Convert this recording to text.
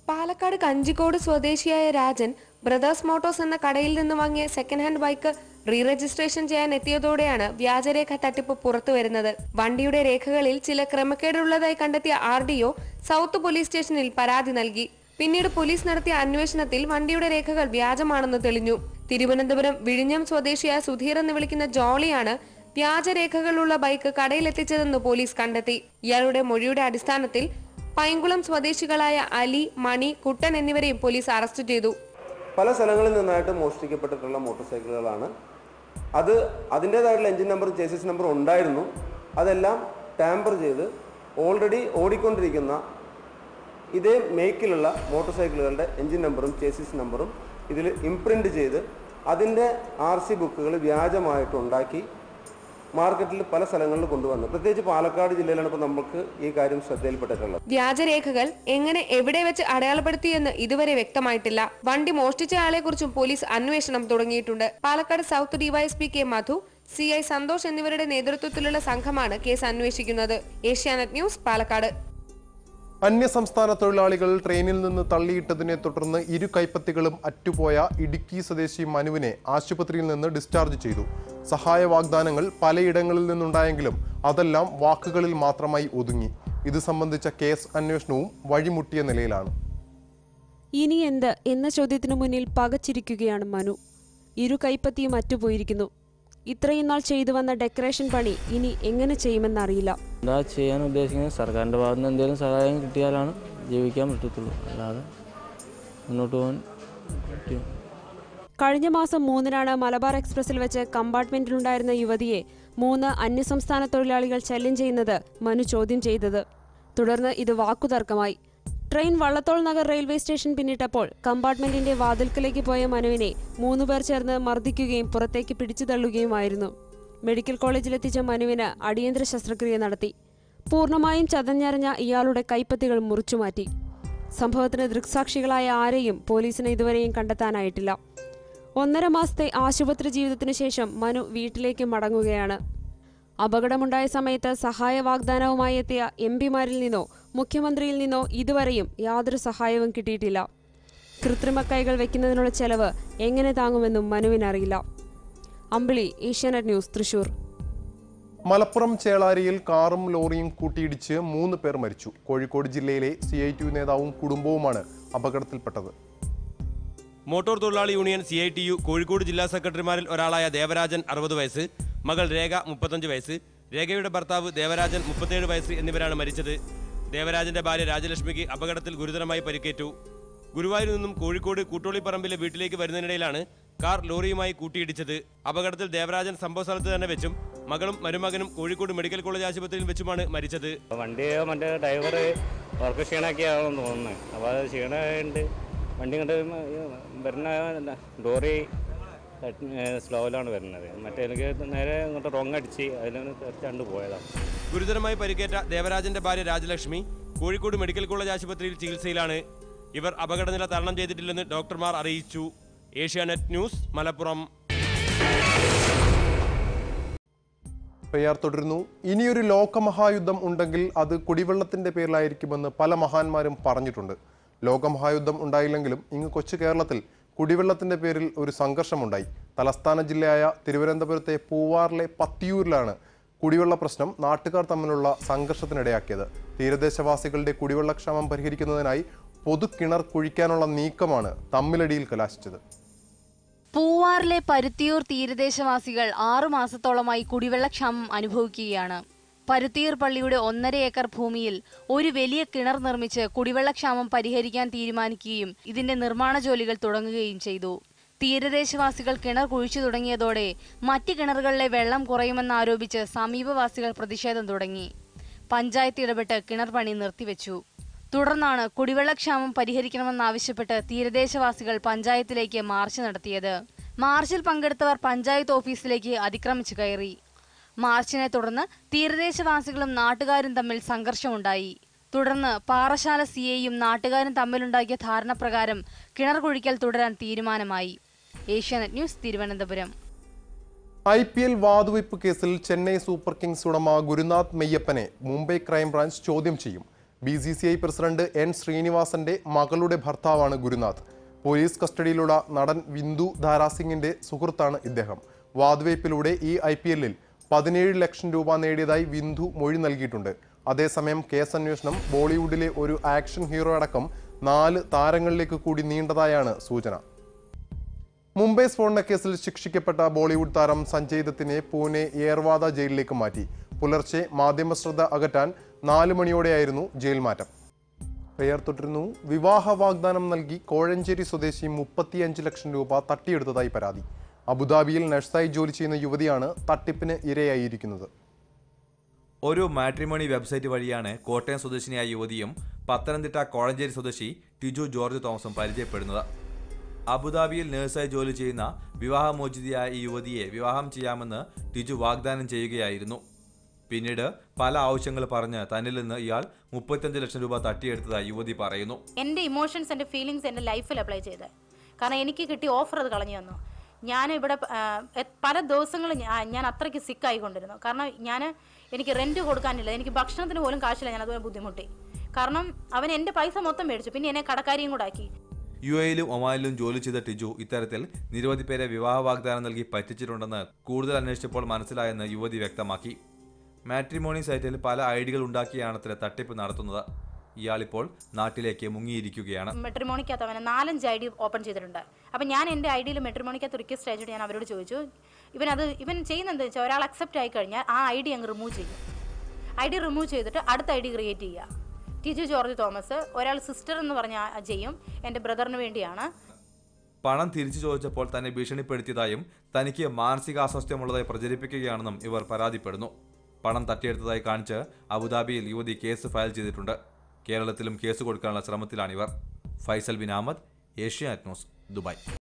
പാലക്കാട് കഞ്ചിക്കോട് സ്വദേശിയായ Rajan brothers Motors എന്ന കടയിൽ നിന്ന് വാങ്ങിയ second hand bike re registration ചെയ്യാൻ എത്തിയതോടെയാണ് വ്യാജരേഖ തട്ടിപ്പ് പുറത്തു വരുന്നത് വണ്ടിയുടെ രേഖകളിൽ ചില ക്രമക്കേടുള്ളതായി കണ്ടെത്തിയ R D O south police സ്റ്റേഷനിൽ പരാതി നൽകി പിന്നീട് പോലീസ് നടത്തിയ അന്വേഷണത്തിൽ വണ്ടിയുടെ രേഖകൾ വ്യാജമാണെന്ന് തെളിഞ്ഞു തിരുവനന്തപുരം വിഴിഞ്ഞം സ്വദേശിയായ സുധീർ എന്ന് വിളിക്കുന്ന ജോളിയാണ് വ്യാജരേഖകളുള്ള ബൈക്ക് കടയിലെത്തിച്ചതെന്ന് പോലീസ് കണ്ടെത്തി ഇയാളുടെ മൊഴിയുടെ അടിസ്ഥാനത്തിൽ പൈങ്കുളം സ്വദേശികളായ അലി മണി കുട്ടൻ എന്നിവരെയും പോലീസ് അറസ്റ്റ് ചെയ്തു പല സ്ഥലങ്ങളിൽ നിന്നായിട്ട് മോഷ്ടിക്കപ്പെട്ടിട്ടുള്ള മോട്ടോർ സൈക്കിളുകളാണ് അത് അതിൻ്റേതായിട്ടുള്ള എഞ്ചിൻ നമ്പറും ചേസിസ് നമ്പറും ഉണ്ടായിരുന്നു അതെല്ലാം ടാമ്പർ ചെയ്ത് ഓൾറെഡി ഓടിക്കൊണ്ടിരിക്കുന്ന ഇതേ മേക്കിലുള്ള മോട്ടോർ സൈക്കിളുകളുടെ എഞ്ചിൻ നമ്പറും ചേസിസ് നമ്പറും ഇതിൽ ഇംപ്രിൻ്റ് ചെയ്ത് അതിൻ്റെ ആർ സി ബുക്കുകൾ വ്യാജമായിട്ട് ഉണ്ടാക്കി മാർക്കറ്റിൽ പല സ്ഥലങ്ങളിൽ കൊണ്ടുവന്നു പ്രത്യേകിച്ച് പാലക്കാട് ജില്ലയിലാണ് ഇപ്പോൾ നമുക്ക് ഈ കാര്യം ശ്രദ്ധയിൽപ്പെട്ടിട്ടുള്ളത് വ്യാജരേഖകൾ എങ്ങനെ എവിടെ വെച്ച് അടയാളപ്പെടുത്തിയെന്ന് ഇതുവരെ വ്യക്തമായിട്ടില്ല വണ്ടി മോഷ്ടിച്ച ആളെ കുറിച്ചും പോലീസ് അന്വേഷണം തുടങ്ങിയിട്ടുണ്ട് Palakkad south DYSP K Madhu C I Santhosh എന്നിവരുടെ നേതൃത്വത്തിലുള്ള സംഘമാണ് കേസ് അന്വേഷിക്കുന്നത് ഏഷ്യാനെറ്റ് ന്യൂസ് പാലക്കാട് അന്യസംസ്ഥാന തൊഴിലാളികൾ ട്രെയിനിൽ നിന്ന് തള്ളിയിട്ടതിനെ തുടർന്ന് ഇരു കൈപ്പത്തികളും അറ്റുപോയ ഇടുക്കി സ്വദേശി മനുവിനെ ആശുപത്രിയിൽ നിന്ന് ഡിസ്ചാർജ് ചെയ്തു സഹായ വാഗ്ദാനങ്ങൾ പലയിടങ്ങളിൽ നിന്നുണ്ടായെങ്കിലും അതെല്ലാം വാക്കുകളിൽ മാത്രമായി ഒതുങ്ങി ഇത് സംബന്ധിച്ച കേസ് അന്വേഷണവും വഴിമുട്ടിയ നിലയിലാണ് ഇനി എന്ത് എന്ന ചോദ്യത്തിനു മുന്നിൽ പകച്ചിരിക്കുകയാണ് മനു ഇരു കൈപ്പത്തിയും അറ്റുപോയിരിക്കുന്നു ഇത്രയും നാൾ ചെയ്തു വന്ന ഡെക്കറേഷൻ പണി ഇനി എങ്ങനെ ചെയ്യുമെന്നറിയില്ല എന്താ ചെയ്യാൻ ഉദ്ദേശിക്കുന്നത് സർക്കാരിൻ്റെ ഭാഗത്ത് നിന്ന് എന്തെങ്കിലും സഹായം കിട്ടിയാലാണ് ജീവിക്കാൻ പറ്റത്തുള്ളൂ അല്ലാതെ മുന്നോട്ട് പോകാൻ പറ്റും കഴിഞ്ഞ മാസം മൂന്നിനാണ് മലബാർ എക്സ്പ്രസിൽ വെച്ച് കമ്പാർട്ട്മെന്റിലുണ്ടായിരുന്ന യുവതിയെ മൂന്ന് അന്യസംസ്ഥാന തൊഴിലാളികൾ ശല്യം ചെയ്യുന്നത് മനു ചോദ്യം ചെയ്തത് തുടർന്ന് ഇത് വാക്കുതർക്കമായി train Vallathol Nagar railway station പിന്നിട്ടപ്പോൾ കമ്പാർട്ട്മെന്റിന്റെ വാതിൽക്കലേക്ക് പോയ മനുവിനെ മൂന്നുപേർ ചേർന്ന് മർദ്ദിക്കുകയും പുറത്തേക്ക് പിടിച്ചു തള്ളുകയുമായിരുന്നു മെഡിക്കൽ കോളേജിലെത്തിച്ച മനുവിന് അടിയന്തര ശസ്ത്രക്രിയ നടത്തി പൂർണ്ണമായും ചതഞ്ഞറിഞ്ഞ ഇയാളുടെ കൈപ്പത്തികൾ മുറിച്ചുമാറ്റി സംഭവത്തിന് ദൃക്സാക്ഷികളായ ആരെയും പോലീസിന് ഇതുവരെയും കണ്ടെത്താനായിട്ടില്ല ഒന്നര മാസത്തെ ആശുപത്രി ജീവിതത്തിനു ശേഷം മനു വീട്ടിലേക്ക് മടങ്ങുകയാണ് അപകടമുണ്ടായ സമയത്ത് സഹായ വാഗ്ദാനവുമായി എത്തിയ എം പിമാരിൽ നിന്നോ മുഖ്യമന്ത്രിയിൽ നിന്നോ ഇതുവരെയും യാതൊരു സഹായവും കിട്ടിയിട്ടില്ല കൃത്രിമ കൈകൾ വെക്കുന്നതിനുള്ള ചെലവ് എങ്ങനെ താങ്ങുമെന്നും മനുവിനറിയില്ല അമ്പിളി ഏഷ്യാനെറ്റ് ന്യൂസ് തൃശൂർ മലപ്പുറം ചേളാരിയിൽ കാറും ലോറിയും കൂട്ടിയിടിച്ച് മൂന്ന് പേർ മരിച്ചു കോഴിക്കോട് ജില്ലയിലെ സി ഐ ടി യു നേതാവും കുടുംബവുമാണ് അപകടത്തിൽപ്പെട്ടത് മോട്ടോർ തൊഴിലാളി union C I T U Kozhikode ജില്ലാ സെക്രട്ടറിമാരിൽ ഒരാളായ ദേവരാജൻ അറുപത് വയസ്സ് മകൾ രേഖ മുപ്പത്തഞ്ച് വയസ്സ് രേഖയുടെ ഭർത്താവ് ദേവരാജൻ മുപ്പത്തേഴ് വയസ്സ് എന്നിവരാണ് മരിച്ചത് ദേവരാജന്റെ ഭാര്യ രാജലക്ഷ്മിക്ക് അപകടത്തിൽ ഗുരുതരമായി പരിക്കേറ്റു ഗുരുവായൂരിൽ നിന്നും കോഴിക്കോട് കൂട്ടോളിപ്പറമ്പിലെ വീട്ടിലേക്ക് വരുന്നതിനിടയിലാണ് കാർ ലോറിയുമായി കൂട്ടിയിടിച്ചത് അപകടത്തിൽ ദേവരാജൻ സംഭവ സ്ഥലത്ത് തന്നെ വെച്ചും മകളും മരുമകനും കോഴിക്കോട് മെഡിക്കൽ കോളേജ് ആശുപത്രിയിൽ വെച്ചുമാണ് മരിച്ചത് വണ്ടി മറ്റേ ഡ്രൈവർ വർക്ക് ക്ഷീണാക്കിയാണെന്ന് തോന്നുന്നത് അപ്പോൾ അത് ക്ഷീണമായിട്ട് വണ്ടി ഇങ്ങോട്ട് വരുന്ന ലോറി സ്ലോയിലാണ് വരുന്നത് മറ്റേ എനിക്ക് നേരെ ഇങ്ങോട്ട് റോങ് അടിച്ച് അതിലാണ് തെറിച്ചാണ്ട് പോയതാണ് ഗുരുതരമായി പരിക്കേറ്റ ദേവരാജന്റെ ഭാര്യ രാജലക്ഷ്മി കോഴിക്കോട് മെഡിക്കൽ കോളേജ് ആശുപത്രിയിൽ ചികിത്സയിലാണ് ഇവർ അപകടനില തരണം ചെയ്തിട്ടില്ലെന്ന് ഡോക്ടർമാർ അറിയിച്ചു ഏഷ്യാനെറ്റ് ന്യൂസ് മലപ്പുറം പെയ്യാർ തുടരുന്നു ഇനിയൊരു ലോകമഹായുദ്ധം ഉണ്ടെങ്കിൽ അത് കുടിവെള്ളത്തിന്റെ പേരിലായിരിക്കുമെന്ന് പല മഹാന്മാരും പറഞ്ഞിട്ടുണ്ട് ലോകമഹായുദ്ധം ഉണ്ടായില്ലെങ്കിലും ഇങ്ങ് കൊച്ചു കേരളത്തിൽ കുടിവെള്ളത്തിന്റെ പേരിൽ ഒരു സംഘർഷമുണ്ടായി തലസ്ഥാന ജില്ലയായ തിരുവനന്തപുരത്തെ പൂവാറിലെ പത്തിയൂരിലാണ് കുടിവെള്ള പ്രശ്നം നാട്ടുകാർ തമ്മിലുള്ള സംഘർഷത്തിനിടയാക്കിയത് തീരദേശവാസികളുടെ കുടിവെള്ളക്ഷാമം പരിഹരിക്കുന്നതിനായി പൊതുകിണർ കുഴിക്കാനുള്ള നീക്കമാണ് തമ്മിലടിയിൽ കലാശിച്ചത് പൂവാറിലെ പരുത്തിയൂർ തീരദേശവാസികൾ ആറു മാസത്തോളമായി കുടിവെള്ളക്ഷാമം അനുഭവിക്കുകയാണ് പരുത്തിയൂർ പള്ളിയുടെ ഒന്നര ഏക്കർ ഭൂമിയിൽ ഒരു വലിയ കിണർ നിർമ്മിച്ച് കുടിവെള്ളക്ഷാമം പരിഹരിക്കാൻ തീരുമാനിക്കുകയും ഇതിന്റെ നിർമ്മാണ ജോലികൾ തുടങ്ങുകയും ചെയ്തു തീരദേശവാസികൾ കിണർ കുഴിച്ചു തുടങ്ങിയതോടെ മറ്റ് കിണറുകളിലെ വെള്ളം കുറയുമെന്നാരോപിച്ച് സമീപവാസികൾ പ്രതിഷേധം തുടങ്ങി പഞ്ചായത്ത് ഇടപെട്ട് കിണർ പണി നിർത്തിവെച്ചു തുടർന്നാണ് കുടിവെള്ളക്ഷാമം പരിഹരിക്കണമെന്നാവശ്യപ്പെട്ട് തീരദേശവാസികൾ പഞ്ചായത്തിലേക്ക് മാർച്ച് നടത്തിയത് മാർച്ചിൽ പങ്കെടുത്തവർ പഞ്ചായത്ത് ഓഫീസിലേക്ക് അതിക്രമിച്ചു കയറി മാർച്ചിനെ തുടർന്ന് തീരദേശവാസികളും നാട്ടുകാരും തമ്മിൽ സംഘർഷമുണ്ടായി തുടർന്ന് പാറശാല സി എയും നാട്ടുകാരും തമ്മിലുണ്ടാക്കിയ ധാരണപ്രകാരം കിണർ കുഴിക്കൽ തുടരാൻ തീരുമാനമായി Asianet news Thiruvananthapuram I P L വാതുവയ്പ് കേസിൽ ചെന്നൈ സൂപ്പർ കിങ്സ് ഉടമ ഗുരുനാഥ് മെയ്യപ്പനെ മുംബൈ ക്രൈംബ്രാഞ്ച് ചോദ്യം ചെയ്യും B C C I president N ശ്രീനിവാസന്റെ മകളുടെ ഭർത്താവാണ് ഗുരുനാഥ് പോലീസ് കസ്റ്റഡിയിലുള്ള നടൻ വിന്ദു ധാരാസിംഗിന്റെ സുഹൃത്താണ് ഇദ്ദേഹം വാതുവയ്പിലൂടെ ഈ ഐ പി എല്ലിൽ പതിനേഴ് ലക്ഷം രൂപ നേടിയതായി വിന്ദു മൊഴി നൽകിയിട്ടുണ്ട് അതേസമയം കേസ് അന്വേഷണം ബോളിവുഡിലെ ഒരു ആക്ഷൻ ഹീറോ അടക്കം നാല് താരങ്ങളിലേക്ക് കൂടി നീണ്ടതായാണ് സൂചന മുംബൈ സ്ഫോടന കേസിൽ ശിക്ഷിക്കപ്പെട്ട ബോളിവുഡ് താരം സഞ്ജയ് ദത്തിനെ പൂനെ ഏർവാദ ജയിലിലേക്ക് മാറ്റി പുലർച്ചെ മാധ്യമശ്രദ്ധ അകറ്റാൻ നാല് മണിയോടെയായിരുന്നു ജയിൽ മാറ്റം പെയർ തുടരുന്നു വിവാഹ വാഗ്ദാനം നൽകി കോഴഞ്ചേരി സ്വദേശി മുപ്പത്തിയഞ്ച് ലക്ഷം രൂപ തട്ടിയെടുത്തതായി പരാതി അബുദാബിയിൽ നഴ്സായി ജോലി ചെയ്യുന്ന യുവതിയാണ് തട്ടിപ്പിന് ഇരയായിരിക്കുന്നത് ഒരു മാട്രിമോണി വെബ്സൈറ്റ് വഴിയാണ് കോട്ടയം സ്വദേശിനിയായ യുവതിയും പത്തനംതിട്ട കോഴഞ്ചേരി സ്വദേശി ടിജു ജോർജ് തോമസും പരിചയപ്പെടുന്നത് അബുദാബിയിൽ നഴ്സായി ജോലി ചെയ്യുന്ന വിവാഹമോചിതയായ ഈ യുവതിയെ വിവാഹം ചെയ്യാമെന്ന് ടിജു വാഗ്ദാനം ചെയ്യുകയായിരുന്നു പിന്നീട് പല ആവശ്യങ്ങൾ പറഞ്ഞ് തന്നിൽ നിന്ന് ഇയാൾ മുപ്പത്തഞ്ച് ലക്ഷം രൂപ തട്ടിയെടുത്തതായി യുവതി പറയുന്നു എൻ്റെ ഇമോഷൻസ് എൻ്റെ ഫീലിങ്സ് എൻ്റെ ലൈഫിൽ അപ്ലൈ ചെയ്ത് കാരണം എനിക്ക് കിട്ടിയ ഓഫർ അത് കളഞ്ഞു തന്നു ഞാൻ ഇവിടെ ആ, എ- പല ദിവസങ്ങളും ഞാ- ഞാൻ അത്രയ്ക്ക് സിക്കായിക്കൊണ്ടിരുന്നു കാരണം ഞാൻ എനിക്ക് റെൻറ്റ് കൊടുക്കാനില്ല എനിക്ക് ഭക്ഷണത്തിന് പോലും കാശില്ല ഞാൻ അതുപോലെ ബുദ്ധിമുട്ടി കാരണം അവൻ എൻ്റെ പൈസ മൊത്തം മേടിച്ചു പിന്നെ എന്നെ കടക്കാരിയും കൂടെ ആക്കി യു എയിലും ഒമാനിലും ജോലി ചെയ്ത ടിജു ഇത്തരത്തിൽ നിരവധി പേരെ വിവാഹ വാഗ്ദാനം നൽകി പറ്റിച്ചിട്ടുണ്ടെന്ന് കൂടുതൽ അന്വേഷിച്ചപ്പോൾ മനസ്സിലായെന്ന് യുവതി വ്യക്തമാക്കി മാട്രിമോണി സൈറ്റിൽ പല ഐഡികൾ ഉണ്ടാക്കിയാണത്ര തട്ടിപ്പ് നടത്തുന്നത് ഇയാളിപ്പോൾ നാട്ടിലേക്ക് മുങ്ങിയിരിക്കുകയാണ് മെട്രിമോണിക്കകത്ത് അവനെ നാലഞ്ച് ഐ ഡി ഓപ്പൺ ചെയ്തിട്ടുണ്ട് അപ്പം ഞാൻ എൻ്റെ ഐ ഡിയിൽ മെട്രിമോണിക്കകത്ത് റിക്വസ്റ്റ് അയച്ചിട്ട് ഞാൻ അവരോട് ചോദിച്ചു ഇവൻ അത് ഇവൻ ചെയ്യുന്നത് വെച്ചാൽ ഒരാൾ അക്സെപ്റ്റ് ആയി കഴിഞ്ഞാൽ ആ ഐ ഡി അങ്ങ് റിമൂവ് ചെയ്യും ഐ ഡി റിമൂവ് ചെയ്തിട്ട് അടുത്ത ഐ ഡി ക്രിയേറ്റ് ചെയ്യുക ടിജു ജോർജ് തോമസ് ഒരാൾ സിസ്റ്റർ എന്ന് പറഞ്ഞ ആ ചെയ്യും എൻ്റെ ബ്രദറിന് വേണ്ടിയാണ് പണം തിരിച്ചു ചോദിച്ചപ്പോൾ തന്നെ ഭീഷണിപ്പെടുത്തിയതായും തനിക്ക് മാനസികാസ്വാസ്ഥ്യമുള്ളതായി പ്രചരിപ്പിക്കുകയാണെന്നും ഇവർ പരാതിപ്പെടുന്നു പണം തട്ടിയെടുത്തതായി കാണിച്ച് അബുദാബിയിൽ യുവതി കേസ് ഫയൽ ചെയ്തിട്ടുണ്ട് കേരളത്തിലും കേസ് കൊടുക്കാനുള്ള ശ്രമത്തിലാണിവർ Faisal Bin Ahmed Asia news Dubai